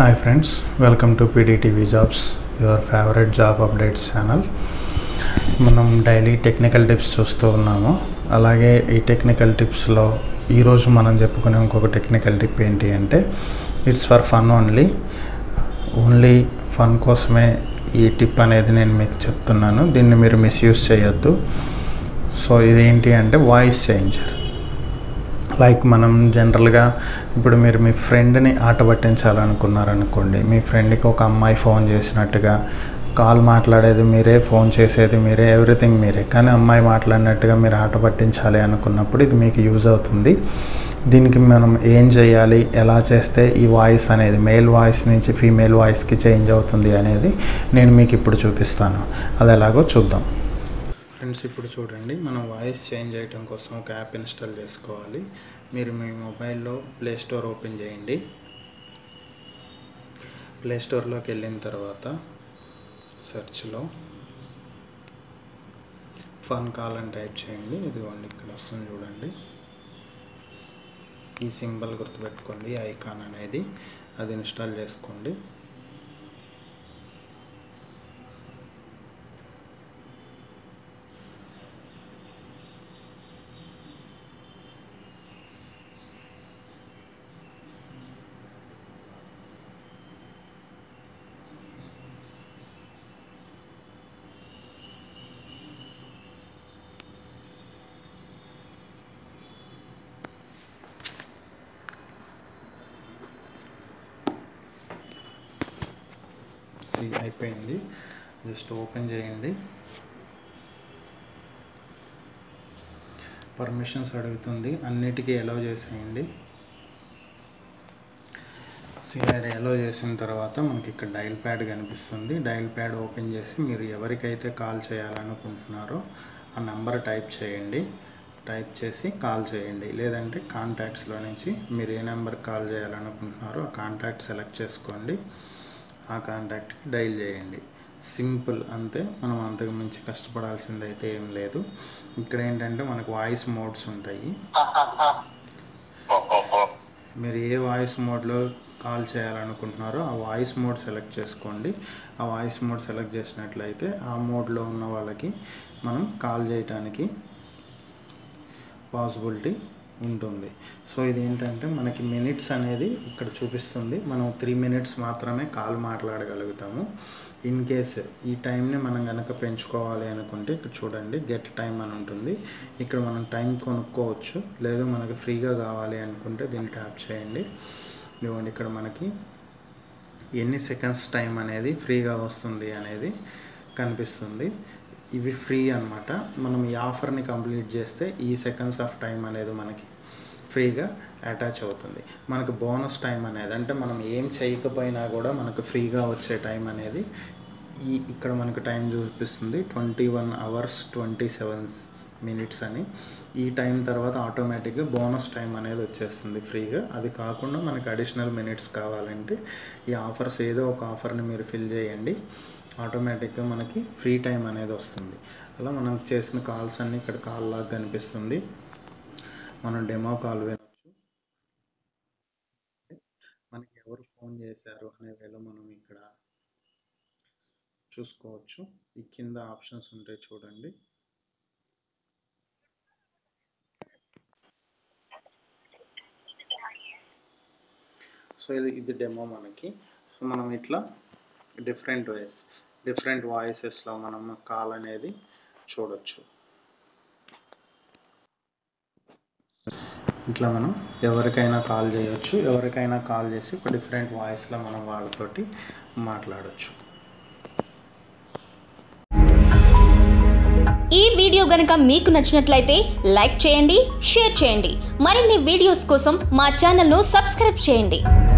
hi friends welcome to PDTV jobs your favourite job updates channel మనం daily technical tips చూస్తూ ఉన్నాము అలాగే ఈ టెక్నికల్ టిప్స్లో ఈరోజు మనం చెప్పుకునే ఇంకొక టెక్నికల్ టిప్ ఏంటి అంటే it's for fun only only fun కోసమే ఈ టిప్ అనేది నేను మీకు చెప్తున్నాను దీన్ని మీరు మిస్యూజ్ చేయొద్దు సో ఇదేంటి అంటే వాయిస్ చేంజర్ లైక్ మనం జనరల్గా ఇప్పుడు మీరు మీ ఫ్రెండ్ని ఆట పట్టించాలనుకున్నారనుకోండి మీ ఫ్రెండ్కి ఒక అమ్మాయి ఫోన్ చేసినట్టుగా కాల్ మాట్లాడేది మీరే ఫోన్ చేసేది మీరే ఎవ్రీథింగ్ మీరే కానీ అమ్మాయి మాట్లాడినట్టుగా మీరు ఆట పట్టించాలి అనుకున్నప్పుడు ఇది మీకు యూజ్ అవుతుంది దీనికి మనం ఏం చేయాలి ఎలా చేస్తే ఈ వాయిస్ అనేది మేల్ వాయిస్ నుంచి ఫీమేల్ వాయిస్కి చేంజ్ అవుతుంది అనేది నేను మీకు ఇప్పుడు చూపిస్తాను అది ఎలాగో చూద్దాం ఫ్రెండ్స్ ఇప్పుడు చూడండి మనం వాయిస్ చేంజ్ చేయడం కోసం ఒక యాప్ ఇన్స్టాల్ చేసుకోవాలి మీరు మీ మొబైల్లో ప్లే స్టోర్ ఓపెన్ చేయండి ప్లే స్టోర్లోకి వెళ్ళిన తర్వాత సెర్చ్లో ఫన్ కాల్ అని టైప్ చేయండి ఇదిగోండి ఇక్కడ వస్తుంది చూడండి ఈ సింబల్ గుర్తుపెట్టుకోండి ఐకాన్ అనేది అది ఇన్స్టాల్ చేసుకోండి సి అయిపోయింది జస్ట్ ఓపెన్ చేయండి పర్మిషన్స్ అడుగుతుంది అన్నిటికీ ఎలో చేసేయండి సిఆర్ ఎలో చేసిన తర్వాత మనకి ఇక్కడ డైల్ ప్యాడ్ కనిపిస్తుంది డైల్ ప్యాడ్ ఓపెన్ చేసి మీరు ఎవరికైతే కాల్ చేయాలనుకుంటున్నారో ఆ నెంబర్ టైప్ చేయండి టైప్ చేసి కాల్ చేయండి లేదంటే కాంటాక్ట్స్లో నుంచి మీరు ఏ నెంబర్ కాల్ చేయాలనుకుంటున్నారో ఆ కాంటాక్ట్ సెలెక్ట్ చేసుకోండి ఆ కాంటాక్ట్కి డైల్ చేయండి సింపుల్ అంతే మనం అంతకు మించి కష్టపడాల్సింది అయితే ఏం లేదు ఇక్కడ ఏంటంటే మనకు వాయిస్ మోడ్స్ ఉంటాయి మీరు ఏ వాయిస్ మోడ్లో కాల్ చేయాలనుకుంటున్నారో ఆ వాయిస్ మోడ్ సెలెక్ట్ చేసుకోండి ఆ వాయిస్ మోడ్ సెలెక్ట్ చేసినట్లయితే ఆ మోడ్లో ఉన్న వాళ్ళకి మనం కాల్ చేయటానికి పాసిబిలిటీ ఉంటుంది సో ఇది ఏంటంటే మనకి మినిట్స్ అనేది ఇక్కడ చూపిస్తుంది మనం త్రీ మినిట్స్ మాత్రమే కాల్ మాట్లాడగలుగుతాము ఇన్ కేస్ ఈ టైంని మనం కనుక పెంచుకోవాలి అనుకుంటే ఇక్కడ చూడండి గెట్ టైం అని ఉంటుంది ఇక్కడ మనం టైం కొనుక్కోవచ్చు లేదు మనకి ఫ్రీగా కావాలి అనుకుంటే దీన్ని ట్యాప్ చేయండి ఇదిగోండి ఇక్కడ మనకి ఎన్ని సెకండ్స్ టైం అనేది ఫ్రీగా వస్తుంది అనేది కనిపిస్తుంది ఇవి ఫ్రీ అనమాట మనం ఈ ఆఫర్ని కంప్లీట్ చేస్తే ఈ సెకండ్స్ ఆఫ్ టైం అనేది మనకి ఫ్రీగా అటాచ్ అవుతుంది మనకు బోనస్ టైం అనేది అంటే మనం ఏం చేయకపోయినా కూడా మనకు ఫ్రీగా వచ్చే టైం అనేది ఈ ఇక్కడ మనకు టైం చూపిస్తుంది twenty one hours twenty seven minutes అని ఈ టైం తర్వాత ఆటోమేటిక్గా బోనస్ టైం అనేది వచ్చేస్తుంది ఫ్రీగా అది కాకుండా మనకు అడిషనల్ మినిట్స్ కావాలంటే ఈ ఆఫర్స్ ఏదో ఒక ఆఫర్ని మీరు ఫిల్ చేయండి ఆటోమేటిక్గా మనకి ఫ్రీ టైం అనేది వస్తుంది అలా మనం చేసిన కాల్స్ అన్నీ ఇక్కడ కాల్ లాగా కనిపిస్తుంది మనం డెమో కాల్ వినొచ్చు మనకి ఎవరు ఫోన్ చేశారు అనే వేళ మనం ఇక్కడ చూసుకోవచ్చు ఈ కింద ఆప్షన్స్ ఉంటాయి చూడండి సో ఇది ఇది డెమో మనకి సో మనం ఇట్లా డిఫరెంట్ వేస్ డిఫరెంట్ వాయిసెస్లో మనం కాల్ అనేది చూడొచ్చు ఇట్లా మనం ఎవరికైనా కాల్ చేయొచ్చు ఎవరికైనా కాల్ చేసి ఒక డిఫరెంట్ వాయిస్లో మనం వాళ్ళతోటి మాట్లాడొచ్చు ఈ వీడియో గనుక మీకు నచ్చినట్లయితే లైక్ చేయండి షేర్ చేయండి మరిన్ని వీడియోస్ కోసం మా ఛానల్ను సబ్స్క్రైబ్ చేయండి